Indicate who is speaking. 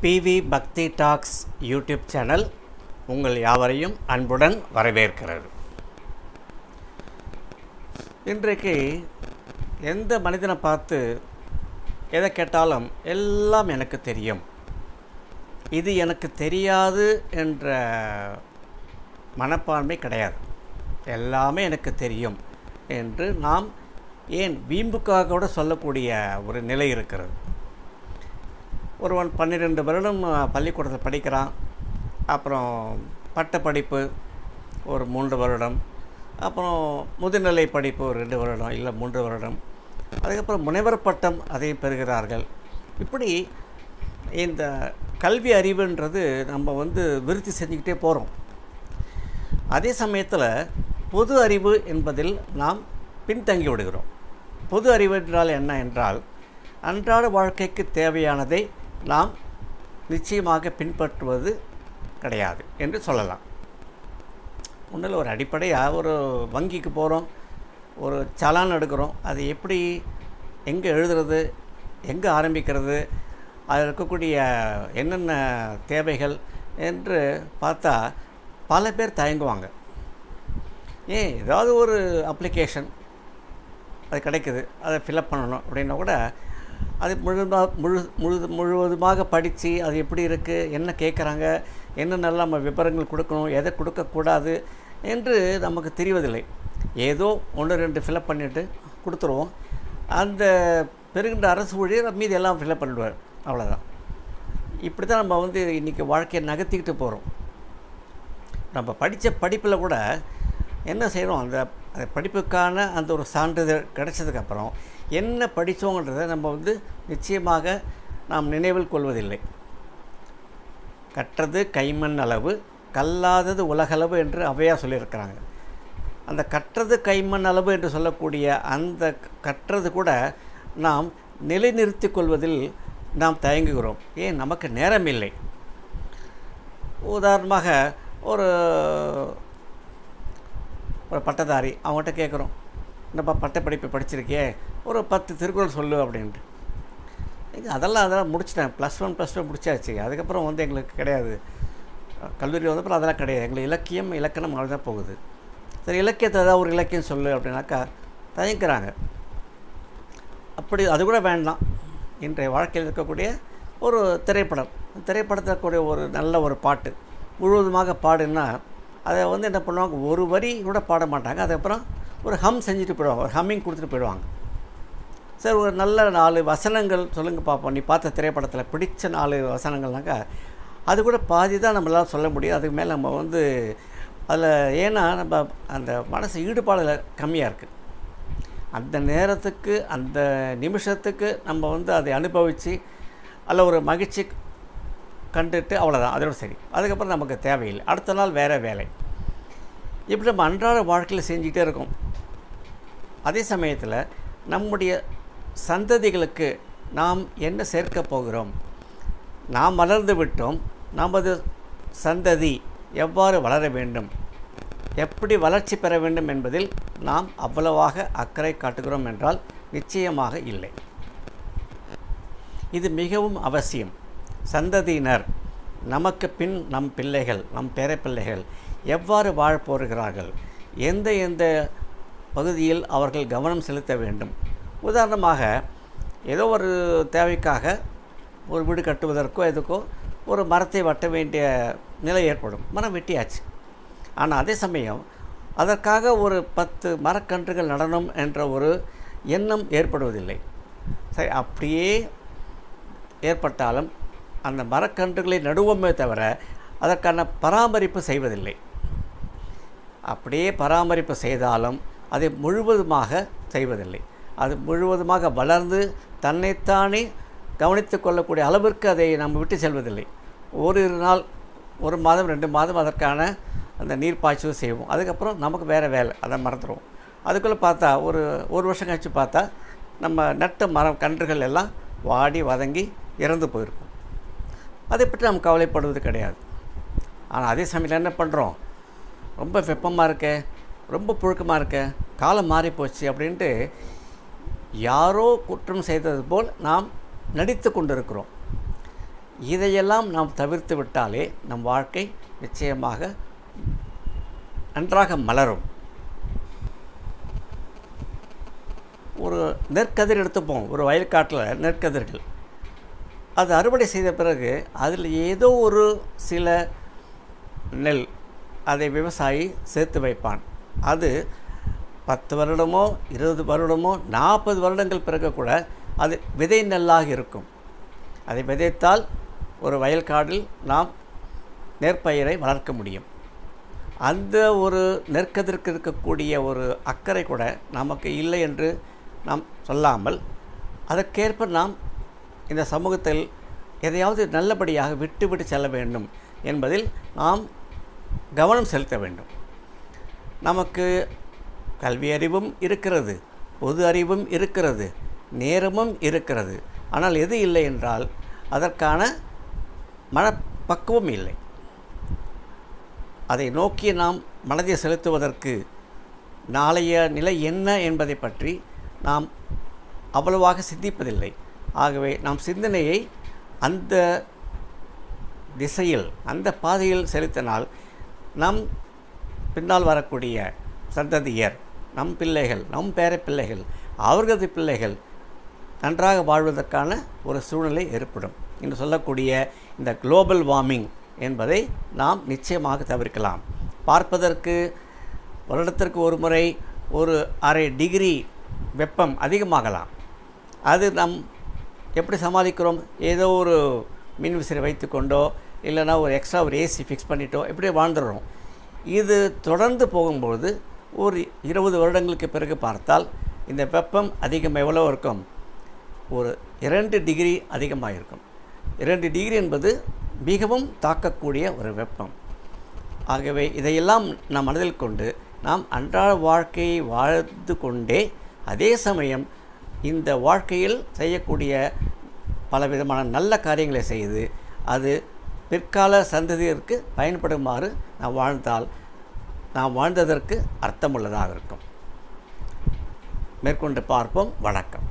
Speaker 1: PV பக்தி tax YouTube channel உங்கள் யாவரையும் அன்புடன் வரவேற்கிறது இன்றைக்கு எந்த மனிதனை பார்த்து எதை கேட்டாலும் எல்லாம் எனக்கு தெரியும் இது எனக்கு தெரியாது என்ற மனப்பான்மை கிடையாது எல்லாமே எனக்கு தெரியும் என்று நாம் ஏன் வீம்புக்காக கூட சொல்லக்கூடிய ஒரு நிலை இருக்கிறது ஒருவன் பன்னிரெண்டு வருடம் பள்ளிக்கூடத்தில் படிக்கிறான் அப்புறம் பட்ட படிப்பு ஒரு மூன்று வருடம் அப்புறம் முதுநிலை படிப்பு ஒரு ரெண்டு வருடம் இல்லை மூன்று வருடம் அதுக்கப்புறம் முனைவர் பட்டம் அதையும் பெறுகிறார்கள் இப்படி இந்த கல்வி அறிவுன்றது நம்ம வந்து விருத்தி செஞ்சுக்கிட்டே போகிறோம் அதே சமயத்தில் பொது அறிவு என்பதில் நாம் பின்தங்கி விடுகிறோம் பொது அறிவு என்றால் என்ன என்றால் அன்றாட வாழ்க்கைக்கு தேவையானதை நாம் நிச்சயமாக பின்பற்றுவது கிடையாது என்று சொல்லலாம் ஒன்றில் ஒரு அடிப்படையாக ஒரு வங்கிக்கு போகிறோம் ஒரு சலான் எடுக்கிறோம் அது எப்படி எங்கே எழுதுறது எங்கே ஆரம்பிக்கிறது அதில் இருக்கக்கூடிய என்னென்ன தேவைகள் என்று பார்த்தா பல பேர் தயங்குவாங்க ஏன் ஏதாவது ஒரு அப்ளிகேஷன் அது கிடைக்குது அதை ஃபில்அப் பண்ணணும் அப்படின்னா கூட அது முழுதாக முழு முழு முழுவதுமாக படித்து அது எப்படி இருக்குது என்ன கேட்குறாங்க என்னென்னலாம் நம்ம விவரங்கள் கொடுக்கணும் எதை கொடுக்கக்கூடாது என்று நமக்கு தெரிவதில்லை ஏதோ ஒன்று ரெண்டு ஃபில்அப் பண்ணிவிட்டு கொடுத்துருவோம் அந்த பெருகின்ற அரசு ஊழியர் மீதி எல்லாம் ஃபில்அப் பண்ணிடுவார் அவ்வளோதான் இப்படி தான் நம்ம வந்து இன்றைக்கி வாழ்க்கையை நகர்த்திக்கிட்டு போகிறோம் நம்ம படித்த படிப்பில் கூட என்ன செய்கிறோம் அந்த அந்த படிப்புக்கான அந்த ஒரு சான்றிதழ் கிடைச்சதுக்கப்புறம் என்ன படித்தோங்கிறத நம்ம வந்து நிச்சயமாக நாம் நினைவில் கொள்வதில்லை கற்றது கைமண் அளவு கல்லாதது உலகளவு என்று அவையாக சொல்லியிருக்கிறாங்க அந்த கற்றது கைமண் அளவு என்று சொல்லக்கூடிய அந்த கற்றது கூட நாம் நிலைநிறுத்தி கொள்வதில் நாம் தயங்குகிறோம் ஏன் நமக்கு நேரம் இல்லை உதாரணமாக ஒரு ஒரு பட்டதாரி அவங்ககிட்ட கேட்குறோம் என்னப்பா பட்டப்படிப்பு படிச்சிருக்கே ஒரு பத்து திருக்குறள் சொல்லு அப்படின்ட்டு அதெல்லாம் அதெல்லாம் முடிச்சிட்டேன் ப்ளஸ் ஒன் ப்ளஸ் டூ முடிச்சாச்சு அதுக்கப்புறம் வந்து எங்களுக்கு கிடையாது கல்லூரி வந்தப்பறம் அதெல்லாம் கிடையாது எங்களுக்கு இலக்கியம் இலக்கணம் தான் போகுது சரி இலக்கியத்தை ஏதாவது ஒரு இலக்கியம் சொல்லு அப்படின்னாக்கா தயங்குறாங்க அப்படி அது கூட வேண்டாம் இன்றைய வாழ்க்கையில் இருக்கக்கூடிய ஒரு திரைப்படம் திரைப்படத்தில் கூடிய ஒரு நல்ல ஒரு பாட்டு முழுவதுமாக பாடுன்னா அதை வந்து என்ன பண்ணுவாங்க ஒரு வரி கூட பாட மாட்டாங்க அதுக்கப்புறம் ஒரு ஹம் செஞ்சுட்டு போயிடுவாங்க ஒரு ஹம்மிங் கொடுத்துட்டு போயிடுவாங்க சார் ஒரு நல்ல நாலு வசனங்கள் சொல்லுங்கள் பார்ப்போம் நீ பார்த்த திரைப்படத்தில் பிடிச்ச நாலு வசனங்கள்னாக்கா அது கூட பாதி தான் நம்மளால் சொல்ல முடியும் அதுக்கு மேலே நம்ம வந்து அதில் ஏன்னா நம்ம அந்த மனசு ஈடுபாடில் கம்மியாக இருக்குது அந்த நேரத்துக்கு அந்த நிமிஷத்துக்கு நம்ம வந்து அதை அனுபவித்து அதில் ஒரு மகிழ்ச்சி கண்டுட்டு அவ்வளோதான் அதோட சரி அதுக்கப்புறம் நமக்கு தேவையில்லை அடுத்த நாள் வேறு வேலை இப்படி நம்ம அன்றாட வாழ்க்கையில் செஞ்சுக்கிட்டே இருக்கோம் அதே சமயத்தில் நம்முடைய சந்ததிகளுக்கு நாம் என்ன சேர்க்க போகிறோம் நாம் வளர்ந்து விட்டோம் நமது சந்ததி எவ்வாறு வளர வேண்டும் எப்படி வளர்ச்சி பெற வேண்டும் என்பதில் நாம் அவ்வளவாக அக்கறை காட்டுகிறோம் என்றால் நிச்சயமாக இல்லை இது மிகவும் அவசியம் சந்ததியினர் நமக்கு பின் நம் பிள்ளைகள் நம் பேரப்பிள்ளைகள் எவ்வாறு வாழப் போகிறார்கள் எந்த எந்த பகுதியில் அவர்கள் கவனம் செலுத்த வேண்டும் உதாரணமாக ஏதோ ஒரு தேவைக்காக ஒரு வீடு கட்டுவதற்கோ எதுக்கோ ஒரு மரத்தை வெட்ட வேண்டிய நிலை ஏற்படும் மரம் வெட்டியாச்சு ஆனால் அதே சமயம் அதற்காக ஒரு பத்து மரக்கன்றுகள் நடனம் என்ற ஒரு எண்ணம் ஏற்படுவதில்லை சரி அப்படியே ஏற்பட்டாலும் அந்த மரக்கன்றுகளை நடுவோமே தவிர அதற்கான பராமரிப்பு செய்வதில்லை அப்படியே பராமரிப்பு செய்தாலும் அதை முழுவதுமாக செய்வதில்லை அது முழுவதுமாக வளர்ந்து தன்னைத்தானே கவனித்து கொள்ளக்கூடிய அளவிற்கு அதை நம்ம விட்டு செல்வதில்லை ஓரிரு நாள் ஒரு மாதம் ரெண்டு மாதம் அதற்கான அந்த நீர் பாய்ச்சல் செய்வோம் அதுக்கப்புறம் நமக்கு வேறு வேலை அதை மறந்துடுவோம் அதுக்குள்ளே பார்த்தா ஒரு ஒரு வருஷம் கழித்து பார்த்தா நம்ம நட்ட மரம் கன்றுகள் எல்லாம் வாடி வதங்கி இறந்து போயிருக்கும் அதை பற்றி நம்ம கவலைப்படுவது கிடையாது ஆனால் அதே சமயத்தில் என்ன பண்ணுறோம் ரொம்ப வெப்பமாக இருக்க ரொம்ப புழுக்கமாக இருக்க காலம் மாறி போச்சு அப்படின்ட்டு யாரோ குற்றம் செய்தது போல் நாம் நடித்து கொண்டிருக்கிறோம் இதையெல்லாம் நாம் தவிர்த்து விட்டாலே நம் வாழ்க்கை நிச்சயமாக நன்றாக மலரும் ஒரு நெற்கதிர் எடுத்துப்போம் ஒரு வயல்காட்டில் நெற்கதிர்கள் அது அறுவடை செய்த பிறகு அதில் ஏதோ ஒரு சில நெல் அதை விவசாயி சேர்த்து வைப்பான் அது பத்து வருடமோ இருபது வருடமோ நாற்பது வருடங்கள் பிறகு கூட அது விதை நெல்லாக இருக்கும் அதை விதைத்தால் ஒரு வயல்காடில் நாம் நெற்பயிரை வளர்க்க முடியும் அந்த ஒரு நெற்கதிர்க்கு இருக்கக்கூடிய ஒரு அக்கறை கூட நமக்கு இல்லை என்று நாம் சொல்லாமல் அதற்கேற்ப நாம் இந்த சமூகத்தில் எதையாவது நல்லபடியாக விட்டு விட்டு செல்ல வேண்டும் என்பதில் நாம் கவனம் செலுத்த வேண்டும் நமக்கு கல்வி அறிவும் இருக்கிறது பொது அறிவும் இருக்கிறது நேரமும் இருக்கிறது ஆனால் எது இல்லை என்றால் அதற்கான மனப்பக்குவம் இல்லை அதை நோக்கி நாம் மனதை செலுத்துவதற்கு நாளைய நிலை என்ன என்பதை பற்றி நாம் அவ்வளவாக சிந்திப்பதில்லை ஆகவே நாம் சிந்தனையை அந்த திசையில் அந்த பாதையில் செலுத்தினால் நம் பின்னால் வரக்கூடிய சந்ததியர் நம் பிள்ளைகள் நம் பேர பிள்ளைகள் அவர்களது பிள்ளைகள் நன்றாக வாழ்வதற்கான ஒரு சூழ்நிலை ஏற்படும் என்று சொல்லக்கூடிய இந்த குளோபல் வார்மிங் என்பதை நாம் நிச்சயமாக தவிர்க்கலாம் பார்ப்பதற்கு வருடத்திற்கு ஒரு முறை ஒரு அரை டிகிரி வெப்பம் அதிகமாகலாம் அது நம் எப்படி சமாளிக்கிறோம் ஏதோ ஒரு மின்விசிறி வைத்துக்கொண்டோ இல்லைனா ஒரு எக்ஸ்ட்ரா ஒரு ஏசி ஃபிக்ஸ் பண்ணிட்டோ இப்படி வாழ்ந்துடுறோம் இது தொடர்ந்து போகும்பொழுது ஒரு இருபது வருடங்களுக்கு பிறகு பார்த்தால் இந்த வெப்பம் அதிகம் எவ்வளோ இருக்கும் ஒரு இரண்டு டிகிரி அதிகமாக இருக்கும் இரண்டு டிகிரி என்பது மிகவும் தாக்கக்கூடிய ஒரு வெப்பம் ஆகவே இதையெல்லாம் நாம் மனதில் கொண்டு நாம் அன்றாட வாழ்க்கையை வாழ்ந்து கொண்டே அதே சமயம் இந்த வாழ்க்கையில் செய்யக்கூடிய பலவிதமான நல்ல காரியங்களை செய்து அது பிற்கால சந்ததியிற்கு பயன்படுமாறு நாம் வாழ்ந்தால் நாம் வாழ்ந்ததற்கு அர்த்தமுள்ளதாக இருக்கும் மேற்கொண்டு பார்ப்போம் வணக்கம்